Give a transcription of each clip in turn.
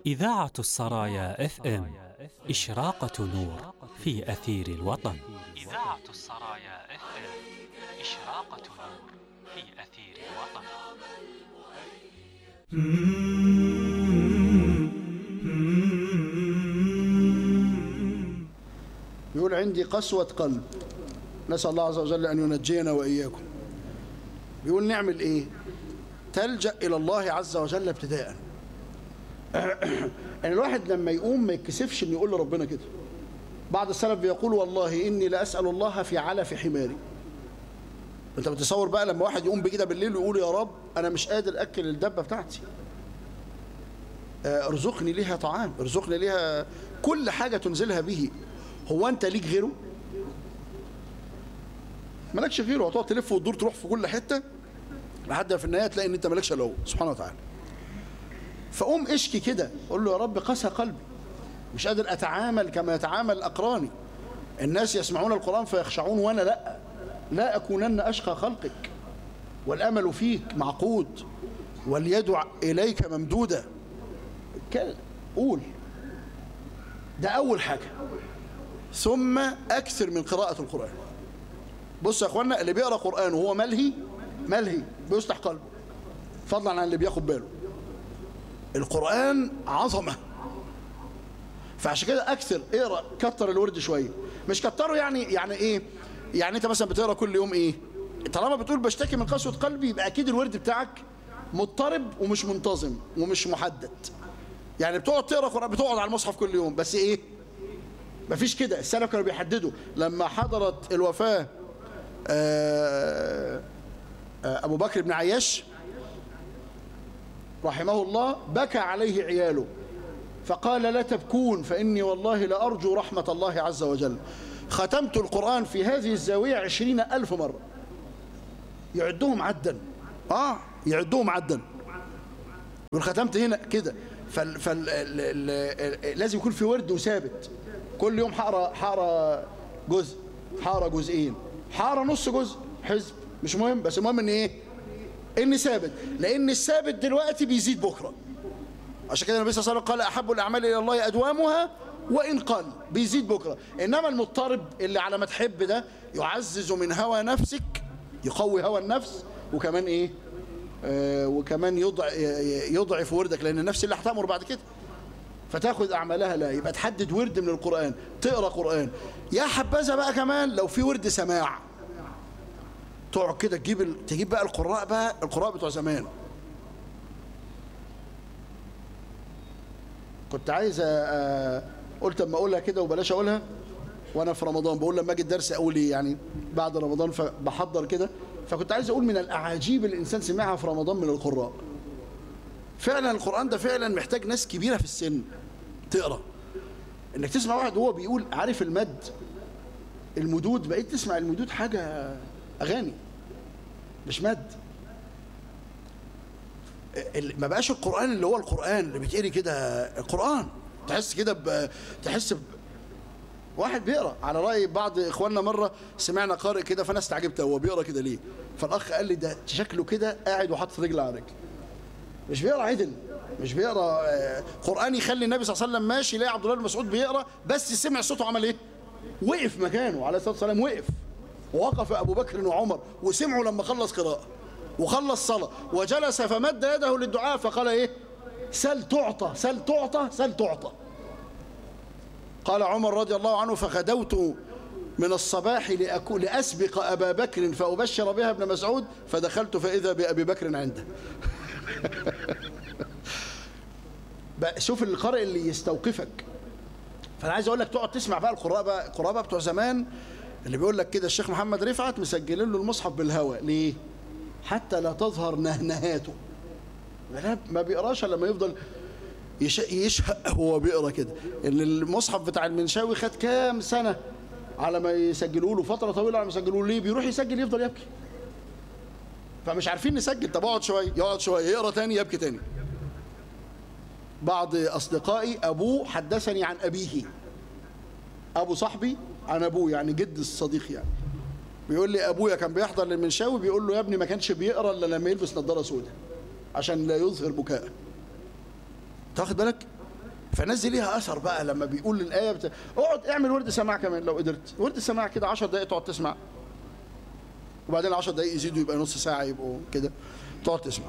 إذاعة السرايا اف ام إشراقة نور في أثير الوطن إذاعة السرايا اف ام إشراقة نور في أثير الوطن يقول عندي قسوة قلب نسأل الله عز وجل أن ينجينا وإياكم بيقول نعمل إيه تلجأ إلى الله عز وجل ابتداء يعني الواحد لما يقوم ما يتكسفش إنه يقول لربنا كده بعض السلف بيقول والله إني لأسأل الله في علف حماري انت بتصور بقى لما واحد يقوم بكده بالليل ويقول يا رب انا مش قادر اكل الدبه بتاعتي آه، ارزقني ليها طعام ارزقني ليها كل حاجه تنزلها به هو انت ليك غيره مالكش غيره هتقعد تلف وتدور تروح في كل حته لحد ما في النهايه تلاقي ان انت مالكش الا هو سبحانه وتعالى فقوم اشكي كده قول له يا رب قسى قلبي مش قادر اتعامل كما يتعامل اقراني الناس يسمعون القران فيخشعون وانا لا لا اكونن اشقى خلقك والامل فيك معقود واليد اليك ممدوده كده قول ده اول حاجه ثم اكثر من قراءه القران بص يا اخوانا اللي بيقرا قران وهو ملهي ملهي بيفتح قلبه فضلا عن اللي بياخد باله القران عظمه فعشان كده اكثر اقرا كتر الورد شويه مش كتره يعني يعني ايه يعني انت مثلا بتقرا كل يوم ايه طالما بتقول بشتكي من قسوه قلبي يبقى اكيد الورد بتاعك مضطرب ومش منتظم ومش محدد يعني بتقعد تقرا قران بتقعد على المصحف كل يوم بس ايه مفيش كده السلف كانوا بيحددوا لما حضرت الوفاه آه آه ابو بكر بن عياش رحمه الله بكى عليه عياله فقال لا تبكون فإني والله لأرجو رحمة الله عز وجل ختمت القرآن في هذه الزاوية عشرين ألف مرة يعدهم عدا آه يعدهم عدا والختمت هنا كده فال فال ال ال لازم يكون في ورد وثابت كل يوم حقرا حقرا جزء حقرا جزئين حقرا نص جزء حزب مش مهم بس المهم ان ايه ان ثابت لان الثابت دلوقتي بيزيد بكره عشان كده النبي صلى الله عليه وسلم قال احب الاعمال الى الله ادوامها وان قل بيزيد بكره انما المضطرب اللي على ما تحب ده يعزز من هوى نفسك يقوي هوى النفس وكمان ايه آه وكمان يضع يضعف وردك لان النفس اللي هتامر بعد كده فتاخذ اعمالها لا يبقى تحدد ورد من القران تقرا قران يا حبذا بقى كمان لو في ورد سماع تقعد كده تجيب ال... تجيب بقى القراء بقى القراء بتوع زمان كنت عايز أ... قلت اما اقولها كده وبلاش اقولها وانا في رمضان بقول لما اجي الدرس اقول ايه يعني بعد رمضان فبحضر كده فكنت عايز اقول من الاعاجيب اللي الانسان سمعها في رمضان من القراء فعلا القران ده فعلا محتاج ناس كبيره في السن تقرا انك تسمع واحد وهو بيقول عارف المد المدود بقيت تسمع المدود حاجه اغاني مش مد ما بقاش القرآن اللي هو القرآن اللي بيتقري كده القرآن تحس كده ب... تحس ب... واحد بيقرا على رأي بعض إخواننا مرة سمعنا قارئ كده فأنا استعجبت هو بيقرا كده ليه فالأخ قال لي ده شكله كده قاعد وحاطط رجل على رجل مش بيقرا عدل مش بيقرا قرآن يخلي النبي صلى الله عليه وسلم ماشي يلاقي عبد الله بن مسعود بيقرا بس سمع صوته عمل ايه؟ وقف مكانه عليه الصلاة والسلام وقف ووقف أبو بكر وعمر وسمعوا لما خلص قراءة وخلص صلاة وجلس فمد يده للدعاء فقال ايه سل تعطى سل تعطى سل تعطى قال عمر رضي الله عنه فغدوت من الصباح لأكو لأسبق أبا بكر فأبشر بها ابن مسعود فدخلت فإذا بأبي بكر عنده شوف القارئ اللي يستوقفك فأنا عايز أقول لك تقعد تسمع بقى القراء بقى القراء بقى بتوع زمان اللي بيقول لك كده الشيخ محمد رفعت مسجلين له المصحف بالهوى ليه حتى لا تظهر نهنهاته ما بيقراش لما يفضل يشهق هو بيقرا كده ان المصحف بتاع المنشاوي خد كام سنه على ما يسجلوا له فتره طويله على ما يسجلوا له ليه بيروح يسجل يفضل يبكي فمش عارفين نسجل طب اقعد شويه يقعد شويه يقرا تاني يبكي تاني بعض اصدقائي ابوه حدثني عن ابيه ابو صاحبي عن ابوه يعني جد الصديق يعني بيقول لي ابويا كان بيحضر للمنشاوي بيقول له يا ابني ما كانش بيقرا الا لما يلبس نظاره سوداء عشان لا يظهر بكاء تاخد بالك فالناس دي ليها اثر بقى لما بيقول الايه بت... اقعد اعمل ورد سماع كمان لو قدرت ورد سماع كده 10 دقائق تقعد تسمع وبعدين 10 دقائق يزيدوا يبقى نص ساعه يبقوا كده تقعد تسمع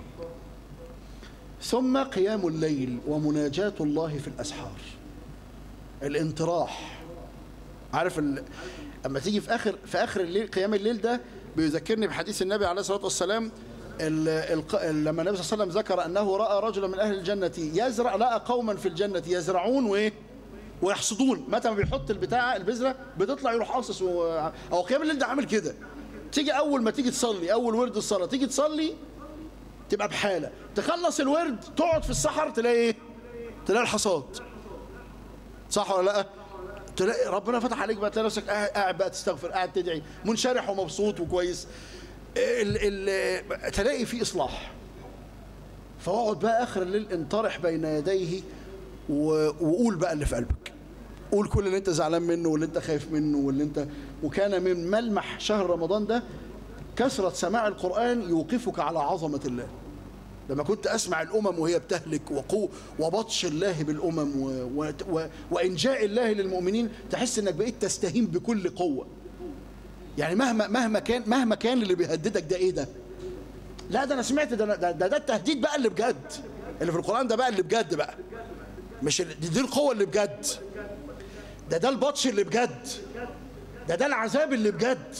ثم قيام الليل ومناجاة الله في الاسحار الانطراح عارف ال... اما تيجي في اخر في اخر الليل قيام الليل ده بيذكرني بحديث النبي عليه الصلاه والسلام ال... ال... لما النبي صلى الله عليه وسلم ذكر انه راى رجلا من اهل الجنه يزرع لقى قوما في الجنه يزرعون وايه ويحصدون متى ما بيحط البتاع البذره بتطلع يروح قاصص و... او قيام الليل ده عامل كده تيجي اول ما تيجي تصلي اول ورد الصلاه تيجي تصلي تبقى بحاله تخلص الورد تقعد في الصحر تلاقي ايه تلاقي الحصاد صح ولا لا تلاقي ربنا فتح عليك بقى تلاقي نفسك قاعد بقى تستغفر قاعد تدعي منشرح ومبسوط وكويس ال ال تلاقي في اصلاح فاقعد بقى اخر الليل انطرح بين يديه وقول بقى اللي في قلبك قول كل اللي انت زعلان منه واللي انت خايف منه واللي انت وكان من ملمح شهر رمضان ده كثرة سماع القرآن يوقفك على عظمة الله لما كنت أسمع الأمم وهي بتهلك وقو وبطش الله بالأمم و و و وإنجاء الله للمؤمنين تحس إنك بقيت تستهين بكل قوة يعني مهما مهما كان مهما كان اللي بيهددك ده إيه ده؟ لا ده أنا سمعت ده ده, ده, ده التهديد بقى اللي بجد اللي في القرآن ده بقى اللي بجد بقى مش دي, دي القوة اللي بجد ده ده البطش اللي بجد ده ده العذاب اللي بجد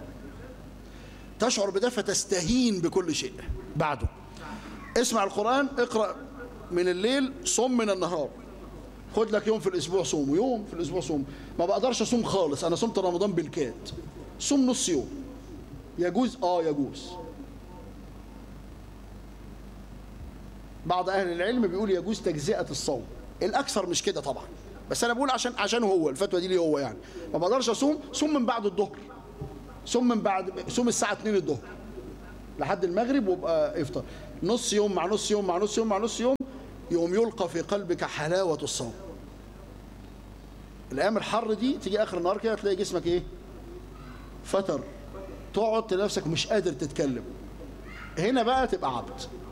تشعر بده فتستهين بكل شيء بعده اسمع القرآن اقرأ من الليل صم من النهار خد لك يوم في الأسبوع صوم ويوم في الأسبوع صوم ما بقدرش أصوم خالص أنا صمت رمضان بالكاد صوم نص يوم يجوز آه يجوز بعض أهل العلم بيقول يجوز تجزئة الصوم الأكثر مش كده طبعا بس أنا بقول عشان عشان هو الفتوى دي ليه هو يعني ما بقدرش أصوم صوم من بعد الظهر صوم من بعد صوم الساعة 2 الظهر لحد المغرب وابقى افطر نص يوم مع نص يوم مع نص يوم مع نص يوم يوم يلقى في قلبك حلاوة الصوم الأيام الحر دي تيجي آخر النهار كده تلاقي جسمك إيه فتر تقعد تلاقي نفسك مش قادر تتكلم هنا بقى تبقى عبد